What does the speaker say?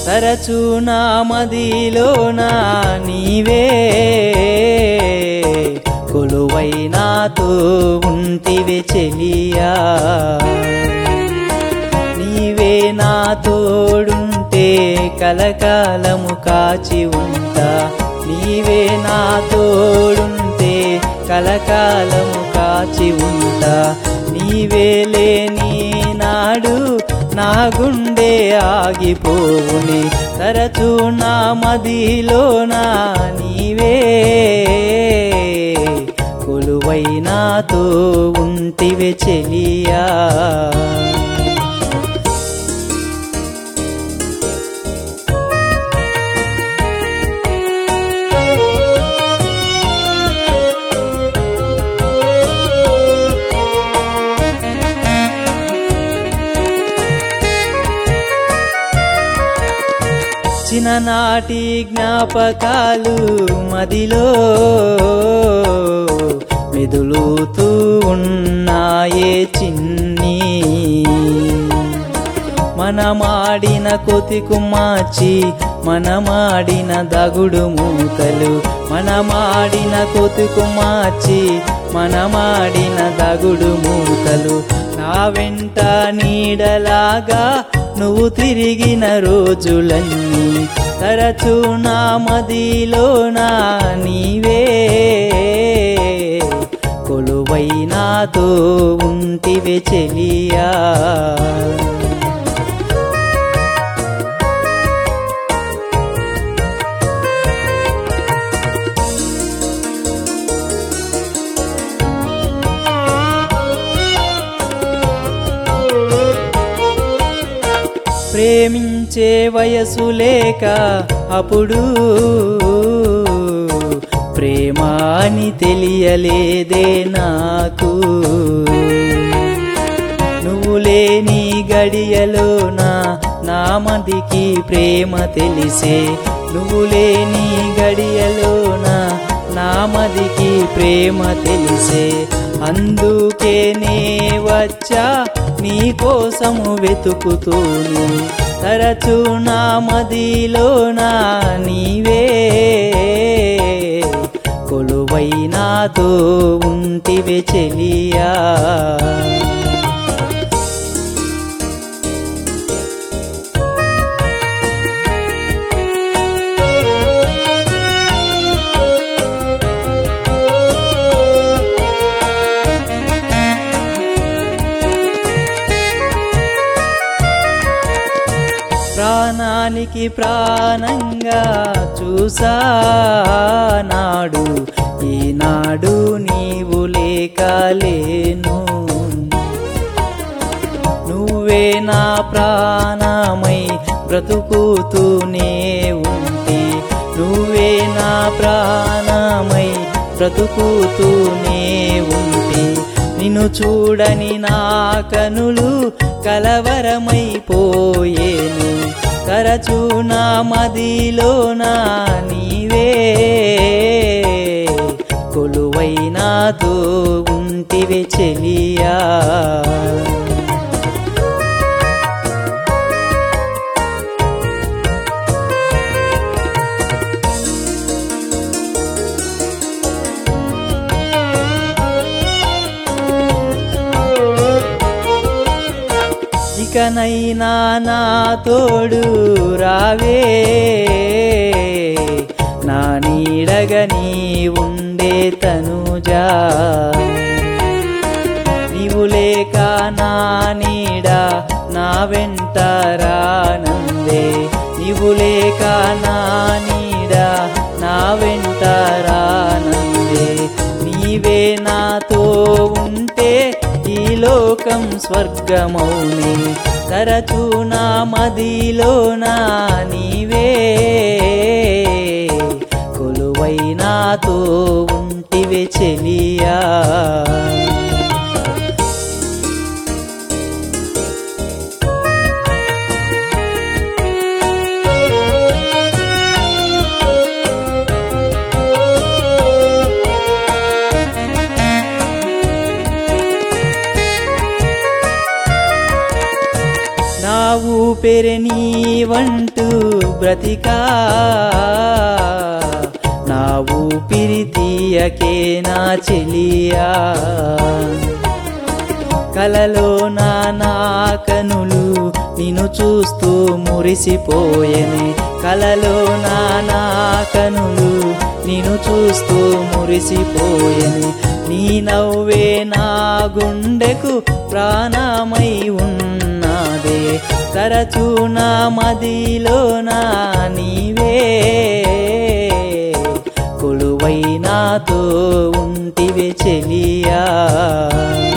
తరచు నా మదిలోన నీవే కొలువై నాతో ఉంటివే చెలియా నీవే నా తోడుంటే కలకాలము కాచి ఉంటా నీవే నా తోడుంటే కలకాలము కాచి ఉంటా నీవే లేని నాడు నా గుండె ఆగిపోవుని తరచు నా మదిలోన నీవే కొలువై నాతో ఉంటివే చెలియా చిన్ననాటి జ్ఞాపకాలు మదిలో మెదులుతూ ఉన్నాయే చిన్ని మనమాడిన కొతికు మాచి మనమాడిన దగుడు మూతలు మనమాడిన కొతికు మాచి మనమాడిన దగుడు మూతలు నా వెంట నీడలాగా నువ్వు తిరిగిన రోజులన్నీ తరచు నా మదిలోన నీవే కొలువై నాతో ఉంటివే చెలియా ప్రేమించే వయసు లేక అప్పుడు ప్రేమ అని తెలియలేదే నాకు నువ్వు లేని గడియలోన నా మదికి ప్రేమ తెలిసే నువ్వు లేని గడియలోన నా మదికి ప్రేమ తెలిసే అందుకే నే వచ్చా నీ కోసము వెతుకుతూను తరచు నా మదిలోన నీవే కొలువై నాతో ఉంటివే చెలియా ప్రాణానికి ప్రాణంగా చూసా నాడు ఈనాడు నీవు లేకలేను నువ్వే నా ప్రాణమై బ్రతుకుతూనే ఉంటే నువ్వే నా ప్రాణమై బ్రతుకుతూనే ఉంటే నిన్ను చూడని నా కనులు కలవరమైపోయేను తరచు నా మదిలోన నీవే కొలువై నాతో ఉంటివే చెలియా ఇకనైనా నా తోడు రావే నా నీడగా నీ ఉండే తనుజా నీవు లేక నా నీడ నా వెంట రానందే నీవు లేక నా నీడ నా వెంట రానందే నీవే నాతో ఉంటే ఈ లోకం స్వర్గమౌని తరచు నా మదిలోన నీవే కొలువై నాతో ఉంటివే చెలియా నా ఊపే వేరే నీవంటూ బ్రతికా నా ఊపిరి తీయకే నా చెలియా కలలో నా నా కనులు నిన్ను చూస్తూ మురిసిపోయెనే కలలో నా నా కనులు నిన్ను చూస్తూ మురిసిపోయెనే నీ నవ్వే నా గుండెకు ప్రాణమై ఉన్నదే తరచూ నా మదిలో నా నీవే కొలువై నాతో ఉంటివే చెలియా